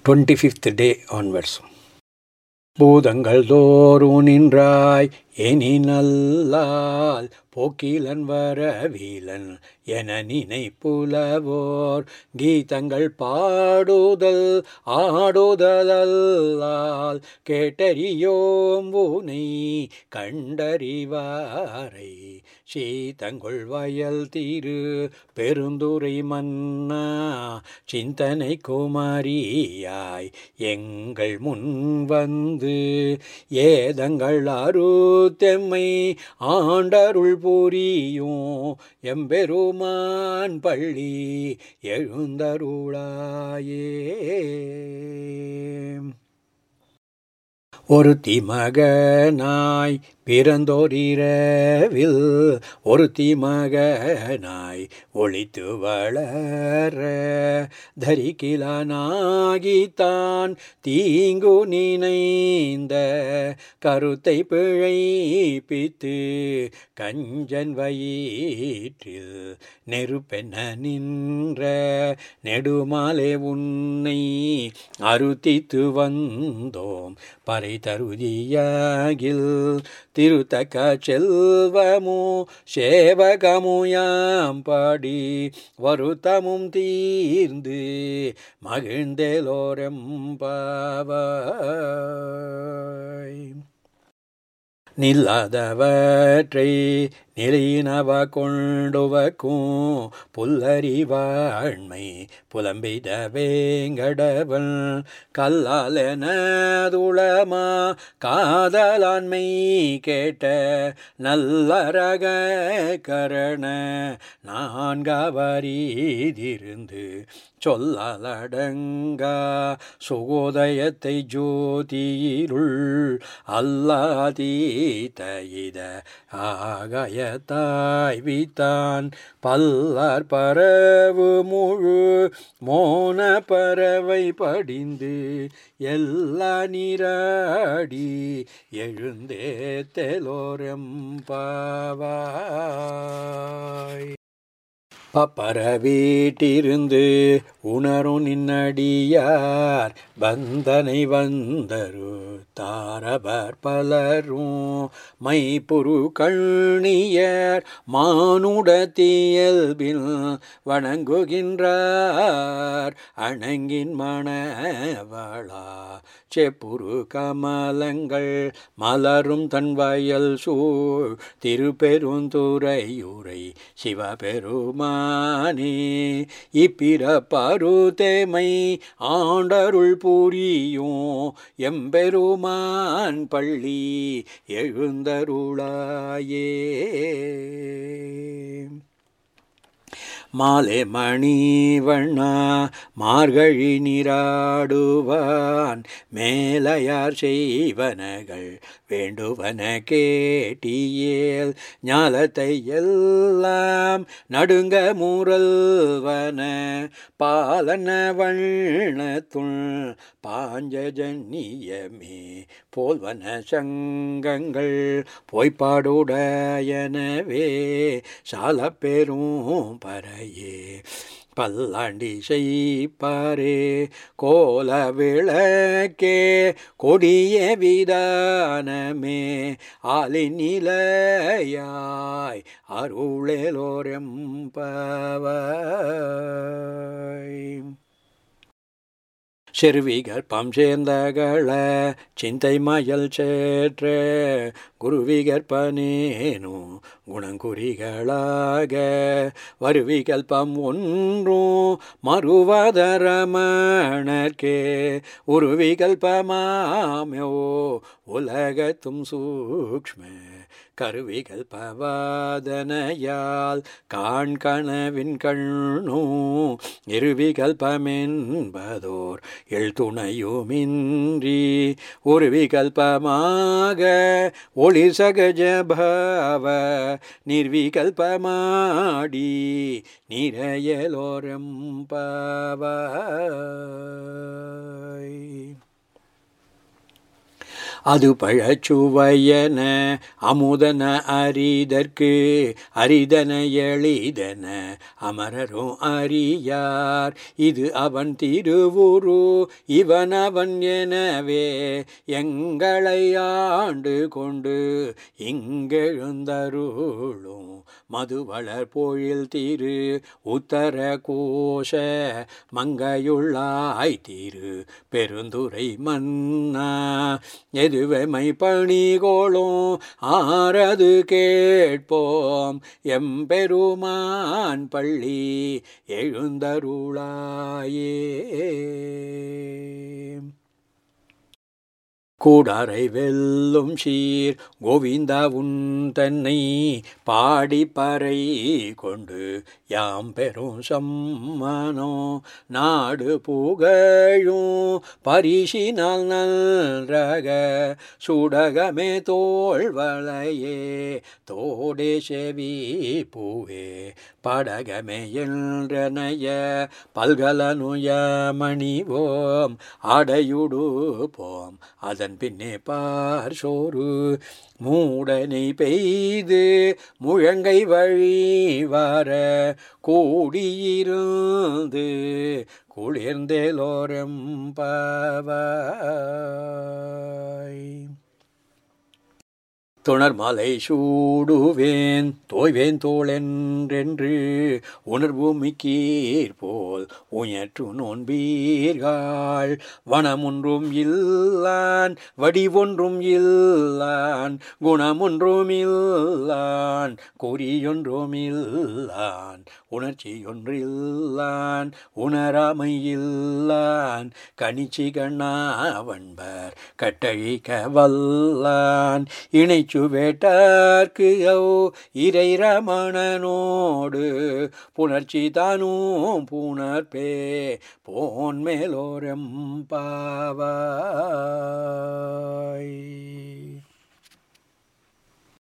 twenty fifth day onwards பூதங்கள் தோறும் நின்றாய் எனி நல்லால் போக்கிலன் வரவீலன் என நினைப்புலவோர் கீதங்கள் பாடுதல் ஆடுதலால் கேட்டறியோம் உனை கண்டறிவாரை சீதங்கொள் வயல் தீரு பெருந்துரை மன்னா சிந்தனை குமாரியாய் எங்கள் முன் வந்து ஏதங்கள் அருத்தெம்மை ஆண்டருள் புரியும் எம்பெருமான் பள்ளி எழுந்தருளாயே ஒரு திமகனாய் பிறந்தோரிரவில் ஒரு திமகனாய் ஒளித்து வளர தரிக்கிலானாகித்தான் தீங்கு நினைந்த கருத்தை பிழைப்பித்து கஞ்சன் வயிற்றில் நெருப்பென நின்ற நெடுமாலே உன்னை அறுத்தித்து வந்தோம் பறை தருதியாகில் திருத்தக்க செல்வமோ சேவகமுயாம் பாடி வருத்தமும் தீர்ந்து மகிழ்ந்தேலோரெம்பாவாய் நில்லாதவற்றை நிலையினவ கொண்டுவக்கும் புல்லறிவாண்மை புலம்பித வேங்கடவன் கல்லாலெனதுளமா காதலாண்மை கேட்ட நல்லரக கரண நான்காவரீதிருந்து சொல்லலடங்கா சுகோதயத்தை ஜோதியிருள் அல்லாதீத இத ஆகயத்தாய் வித்தான் பல்லார் பரவு முழு மோன பறவை படிந்து எல்லா நீராடி எழுந்தே தெலோரெம்பாவாய் பப்பர வீட்டிருந்து உணரும் நின்னடியார் பந்தனை வந்தரு தாரபர் பலரும் மைப்புரு கண்ணியர் மானுடத்தியல்பில் வணங்குகின்றார் அணங்கின் மணவளா செப்புரு கமலங்கள் மலரும் தன் வயல் சூழ் திருப்பெருந்துறையுரை சிவபெருமானே இப்பிற பருதேமை ஆண்டருள் புரியும் எம்பெருமான் பள்ளி எழுந்தருளாயே மாலை மணிவண்ணா மார்கழி நீராடுவான் மேலையார் செய்வனகள் வேண்டுவன கேட்டியேல் ஞாலத்தை எல்லாம் நடுங்க முரல்வன பாலன வண்ணத்துள் பாஞ்சஜன்னியமே போல்வன சங்கங்கள் பொய்ப்பாடுடையனவே சால பெரும் பறையே பல்லாண்டி செய்ப்பாரே கோல விளக்கே கொடிய விதானமே ஆலிநிலையாய் அருளேலோரெம்பவாய் செருவிகற்பம் சேர்ந்தகள சிந்தை மயல் சேற்ற குருவிகற்பனேனு குணங்குறிகளாக வருவிகல்பம் ஒன்றும் மறுவதரமணர்க்கே உருவிகல்பமாமோ உலகத்தும் சூக்ஷ்ம கருவிகள் பவாதனையால் காண்கணவின் கண்ணூ இருவிகல்பமென்பதோர் எழுத்துணையுமின்றி ஒரு விகல்பமாக ஒளி சகஜபாவ நிர்விகல்பமாடி நிறையலோரம்பாவாய் அது பழச்சுவையன அமுதன அரிதற்கு அரிதன எளிதன அமரரும் அறியார் இது அவன் திருவுரு இவன் அவன் எனவே எங்களை ஆண்டு கொண்டு இங்கெழுந்தருளும் மதுவளர் பொழில் திரு உத்தர கோஷ மங்கையுள்ளாய் திரு பெருந்துரை மன்னா எதுவமை பணிகோளும் ஆறது கேட்போம் எம்பெருமான் பள்ளி எழுந்தருளாயே கூடாரை வெல்லும் சீர் கோவிந்தா உன் தன்னை பாடி பறை கொண்டு யாம் பெரும் சம்மனோ நாடு புகழும் பரிசினால் நல்ரக சுடகமே தோல்வளையே தோடே செவி பூவே படகமே என்றனைய பல்கலனுய மணிவோம் ஆடையுடுப்போம் அதன் பின்னே பார் சோறு மூடனை பெய்து முழங்கை வழி வர கூடியிருந்து குளிர்ந்தேலோரம் பாவாய் துணர்மலை சூடுவேன் தோய்வேன் தோளென்றென்று உணர்வு மிக்கீர் போல் உயற்று நோன்பீர்கள் வனமொன்றும் இல்லான் வடிவொன்றும் இல்லான் குணமொன்றும் இல்லான் குறியொன்றும் இல்லான் உணர்ச்சியொன்றில்லான் உணராமை இல்லான் கணிச்சி கண்ணாவன்பர் கட்டழிக்க வல்லான் இணைச்சு வேட்டார்க்கு ஓ இறை ரமணனோடு புணர்ச்சி தானும் புணர்ப்பே போன் மேலோரம் பாவாய்